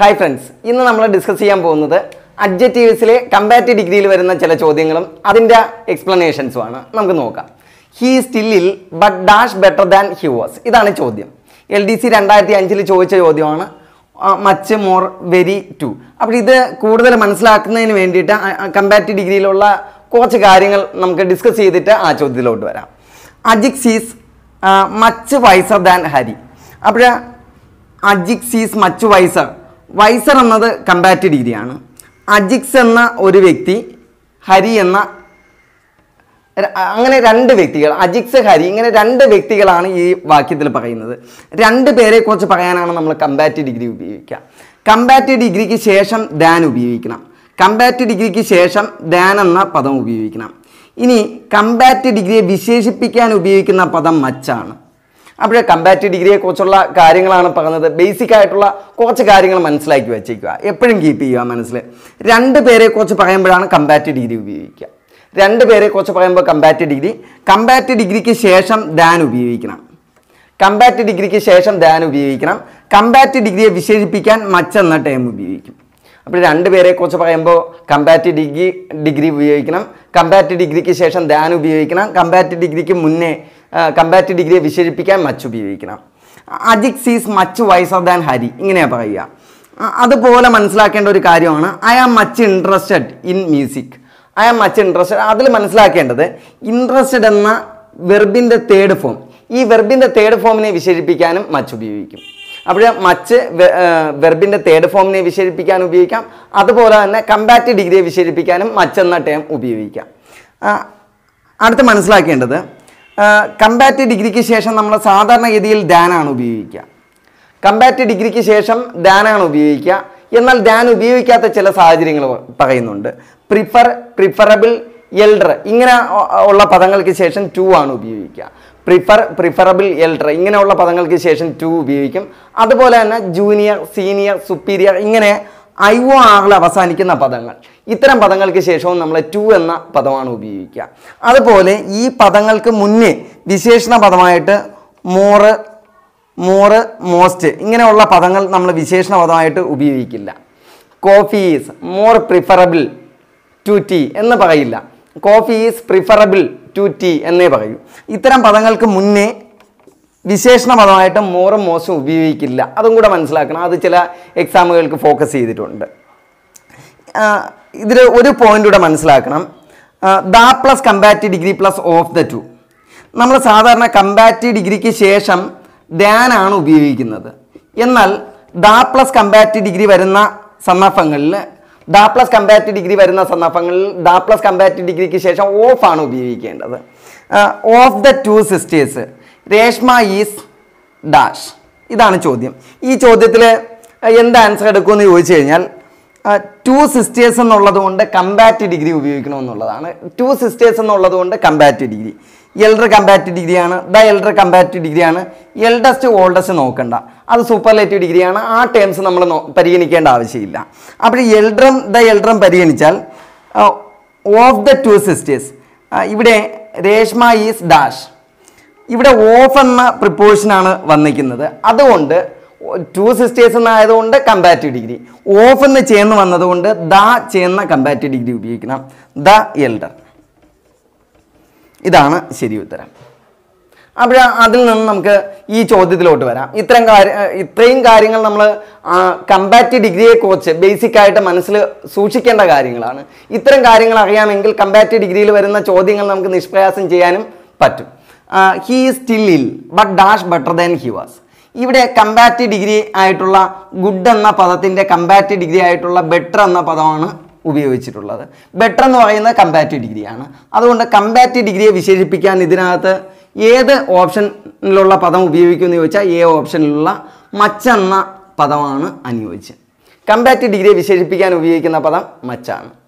hi friends ഇന്ന് നമ്മൾ discuss ചെയ്യാൻ പോകുന്നത് അഡ്ജറ്റീവ്സിലെ കമ്പാറ്റീവ് ഡിഗ്രിയിൽ വരുന്ന ചില ചോദ്യങ്ങളും അതിൻ്റെ എക്സ്പ്ലനേഷൻസുമാണ് നമുക്ക് നോക്കാം he still ill but dash better than he was ഇതാണ് ചോദ്യം എൽ ഡി സി രണ്ടായിരത്തി അഞ്ചിൽ ചോദിച്ച ചോദ്യമാണ് മച്ച് മോർ വെരി ടു അപ്പോൾ ഇത് കൂടുതൽ മനസ്സിലാക്കുന്നതിന് വേണ്ടിയിട്ട് കമ്പാറ്റീവ് ഡിഗ്രിയിലുള്ള കുറച്ച് കാര്യങ്ങൾ നമുക്ക് ഡിസ്കസ് ചെയ്തിട്ട് ആ ചോദ്യത്തിലോട്ട് വരാം Ajix is much wiser than Hari അപ്പോൾ Ajix is much wiser wiser എന്നത് കമ്പാറ്റീവ് ഡിഗ്രിയാണ് അജിക്സ് എന്ന ഒരു വ്യക്തി ഹരി എന്ന ര- അങ്ങനെ രണ്ട് വ്യക്തികൾ അജിക്സ് ഹരി ഇങ്ങനെ രണ്ട് വ്യക്തികളാണ് ഈ വാക്യത്തിൽ പറയുന്നത് രണ്ട് പേരെ കുറിച്ച് പറയാനാണ് നമ്മൾ കമ്പാറ്റീവ് ഡിഗ്രി ഉപയോഗിക്കുക കമ്പാറ്റീവ് ഡിഗ്രിക്ക് ശേഷം ദാൻ ഉപയോഗിക്കണം കമ്പാറ്റീവ് ഡിഗ്രിക്ക് ശേഷം ദാൻ എന്ന പദം ഉപയോഗിക്കണം ഇനി കമ്പാറ്റീവ് ഡിഗ്രിയെ വിശേഷിപ്പിക്കാൻ ഉപയോഗിക്കുന്ന പദം മച്ചാണ് അപ്പോൾ കമ്പാറ്റീവ് ഡിഗ്രിയെ കുറിച്ചുള്ള കാര്യങ്ങളാണ് പറഞ്ഞത് ബേസിക് ആയിട്ടുള്ള കുറച്ച് കാര്യങ്ങൾ മനസ്സിലാക്കി വെച്ചേക്കുക എപ്പോഴും കീപ്പ് ചെയ്യുക മനസ്സിൽ രണ്ട് പേരെ കുറിച്ച് പറയുമ്പോഴാണ് കമ്പാറ്റീവ് ഡിഗ്രി ഉപയോഗിക്കുക രണ്ട് പേരെ കുറിച്ച് പറയുമ്പോൾ കമ്പാറ്റീവ് ഡിഗ്രി കമ്പാറ്റീവ് ഡിഗ്രിക്ക് ശേഷം ദാൻ ഉപയോഗിക്കണം കമ്പാറ്റീവ് ഡിഗ്രിക്ക് ശേഷം ദാൻ ഉപയോഗിക്കണം കമ്പാറ്റീവ് ഡിഗ്രിയെ വിശേഷിപ്പിക്കാൻ മച്ച് എന്ന ടേം ഉപയോഗിക്കും അപ്പോൾ രണ്ട് പേരെ കുറിച്ച് പറയുമ്പോൾ കമ്പാറ്റീവ് ഡിഗ്രി ഡിഗ്രി ഉപയോഗിക്കണം കമ്പാറ്റീവ് ഡിഗ്രിക്ക് ശേഷം ദാൻ ഉപയോഗിക്കണം കമ്പാറ്റീവ് ഡിഗ്രിക്ക് മുന്നേ കമ്പാറ്റീവ് ഡിഗ്രിയെ വിശേഷിപ്പിക്കാൻ മച്ച് ഉപയോഗിക്കണം അജിക് സീസ് മച്ച് വൈസർ ദാൻ ഹരി ഇങ്ങനെയാണ് പറയുക അ- അതുപോലെ മനസ്സിലാക്കേണ്ട ഒരു കാര്യമാണ് I am much interested in music I am much interested അതിൽ മനസ്സിലാക്കേണ്ടത് ഇൻട്രസ്റ്റഡ് എന്ന വെർബിൻ്റെ തേർഡ് ഫോം ഈ വെർബിൻ്റെ തേർഡ് ഫോമിനെ വിശേഷിപ്പിക്കാനും മച്ച് ഉപയോഗിക്കും അപ്പോൾ മച്ച് വെർബിൻ്റെ തേർഡ് ഫോമിനെ വിശേഷിപ്പിക്കാൻ ഉപയോഗിക്കാം അതുപോലെ തന്നെ കമ്പാറ്റീവ് ഡിഗ്രിയെ വിശേഷിപ്പിക്കാനും മച്ച് എന്ന ടേം ഉപയോഗിക്കാം ആ, അടുത്ത് മനസ്സിലാക്കേണ്ടത് കമ്പാറ്റീവ് ഡിഗ്രിക്ക് ശേഷം നമ്മൾ സാധാരണഗതിയിൽ ദാനാണ് ഉപയോഗിക്കുക കമ്പാറ്റീവ് ഡിഗ്രിക്ക് ശേഷം ദാനാണ് ഉപയോഗിക്കുക എന്നാൽ ദാൻ ഉപയോഗിക്കാത്ത ചില സാഹചര്യങ്ങൾ പറയുന്നുണ്ട് പ്രിഫർ പ്രിഫറബിൾ എൽഡർ ഇങ്ങനെ ഉ- ഉള്ള പദങ്ങൾക്ക് ശേഷം ടു ആണ് ഉപയോഗിക്കുക പ്രിഫർ പ്രിഫറബിൾ എൽഡർ ഇങ്ങനെയുള്ള പദങ്ങൾക്ക് ശേഷം ടു ഉപയോഗിക്കും അതുപോലെ തന്നെ ജൂനിയർ സീനിയർ സുപ്പീരിയർ ഇങ്ങനെ ഐവോ ആറിൽ അവസാനിക്കുന്ന പദങ്ങൾ ഇത്തരം പദങ്ങൾക്ക് ശേഷവും നമ്മൾ ടു എന്ന പദമാണ് ഉപയോഗിക്കുക അതുപോലെ ഈ പദങ്ങൾക്ക് മുന്നേ വിശേഷണ പദമായിട്ട് മോറ് മോറ് മോസ്റ്റ് ഇങ്ങനെയുള്ള പദങ്ങൾ നമ്മൾ വിശേഷണ പദമായിട്ട് ഉപയോഗിക്കില്ല coffee is more preferable to tea എന്ന് പറയില്ല coffee is preferable to tea എന്നേ പറയൂ ഇത്തരം പദങ്ങൾക്ക് മുന്നേ വിശേഷണ പദമായിട്ട് മോറും മോശം ഉപയോഗിക്കില്ല അതും കൂടെ മനസ്സിലാക്കണം അത് ചില എക്സാമുകൾക്ക് ഫോക്കസ് ചെയ്തിട്ടുണ്ട് ഇതിൽ ഒരു പോയിന്റ് കൂടെ മനസ്സിലാക്കണം the plus comparative degree plus of the two നമ്മൾ സാധാരണ കമ്പാറ്റീവ് ഡിഗ്രിക്ക് ശേഷം ദാൻ ആണ് ഉപയോഗിക്കുന്നത് എന്നാൽ ദ പ്ലസ് കമ്പാറ്റീവ് ഡിഗ്രി വരുന്ന സന്ദർഭങ്ങളിൽ ദ പ്ലസ് കമ്പാറ്റീവ് ഡിഗ്രി വരുന്ന സന്ദർഭങ്ങളിൽ ദ പ്ലസ് കമ്പാറ്റീവ് ഡിഗ്രിക്ക് ശേഷം ഓഫ് ആണ് ഉപയോഗിക്കേണ്ടത് of the two sisters Reshma is dash ഇതാണ് ചോദ്യം ഈ ചോദ്യത്തിൽ എന്ത് ആൻസർ എടുക്കുമെന്ന് ചോദിച്ചു കഴിഞ്ഞാൽ ടു സിസ്റ്റേഴ്സ് എന്നുള്ളത് കൊണ്ട് കമ്പാറ്റീവ് ഡിഗ്രി ഉപയോഗിക്കണമെന്നുള്ളതാണ് ടു സിസ്റ്റേഴ്സ് എന്നുള്ളത് കൊണ്ട് കമ്പാറ്റീവ് ഡിഗ്രി എൽഡർ കമ്പാറ്റീവ് ഡിഗ്രിയാണ് ദ എൽഡർ കമ്പാറ്റീവ് ഡിഗ്രിയാണ് എൽഡസ്റ്റ് ഓൾഡസ്റ്റ് നോക്കണ്ട അത് സൂപ്പർലേറ്റീവ് ഡിഗ്രിയാണ് ആ ടേംസ് നമ്മൾ പരിഗണിക്കേണ്ട ആവശ്യമില്ല അപ്പോൾ എൽഡറും ദ എൽഡറും പരിഗണിച്ചാൽ ഓഫ് ദ ടു സിസ്റ്റേഴ്സ് ഇവിടെ രേഷ്മ ഈസ് ഡാഷ് ഇവിടെ ഓഫ് എന്ന പ്രിപ്പോസിഷനാണ് വന്നിരിക്കുന്നത് അതുകൊണ്ട് ടു സിസ്റ്റേഴ്സ് എന്നായതുകൊണ്ട് കമ്പാറ്റീവ് ഡിഗ്രി ഓഫ് എന്ന് ചേർന്ന് വന്നതുകൊണ്ട് ദ ചേർന്ന കമ്പാറ്റീവ് ഡിഗ്രി ഉപയോഗിക്കണം ദ എൽഡർ ഇതാണ് ശരി ഉത്തരം അപ്പോൾ അതിൽ നിന്ന് നമുക്ക് ഈ ചോദ്യത്തിലോട്ട് വരാം ഇത്തരം കാര്യ ഇത്രയും കാര്യങ്ങൾ നമ്മൾ കമ്പാറ്റീവ് ഡിഗ്രിയെ കുറിച്ച് ബേസിക് ആയിട്ട് മനസ്സിൽ സൂക്ഷിക്കേണ്ട കാര്യങ്ങളാണ് ഇത്തരം കാര്യങ്ങൾ അറിയാമെങ്കിൽ കമ്പാറ്റീവ് ഡിഗ്രിയിൽ വരുന്ന ചോദ്യങ്ങൾ നമുക്ക് നിഷ്പ്രയാസം ചെയ്യാനും പറ്റും he still ill but dash better than he was ഇവിടെ കമ്പാറ്റീവ് ഡിഗ്രി ആയിട്ടുള്ള ഗുഡ് എന്ന പദത്തിൻ്റെ കമ്പാറ്റീവ് ഡിഗ്രി ആയിട്ടുള്ള ബെറ്റർ എന്ന പദമാണ് ഉപയോഗിച്ചിട്ടുള്ളത് ബെറ്റർ എന്ന് പറയുന്നത് കമ്പാറ്റീവ് ഡിഗ്രിയാണ് അതുകൊണ്ട് കമ്പാറ്റീവ് ഡിഗ്രിയെ വിശേഷിപ്പിക്കാൻ ഇതിനകത്ത് ഏത് ഓപ്ഷനിലുള്ള പദം ഉപയോഗിക്കുമെന്ന് ചോദിച്ചാൽ എ ഓപ്ഷനിലുള്ള മച്ച് എന്ന പദമാണ് അനുയോജ്യം കമ്പാറ്റീവ് ഡിഗ്രിയെ വിശേഷിപ്പിക്കാൻ ഉപയോഗിക്കുന്ന പദം മച്ചാണ്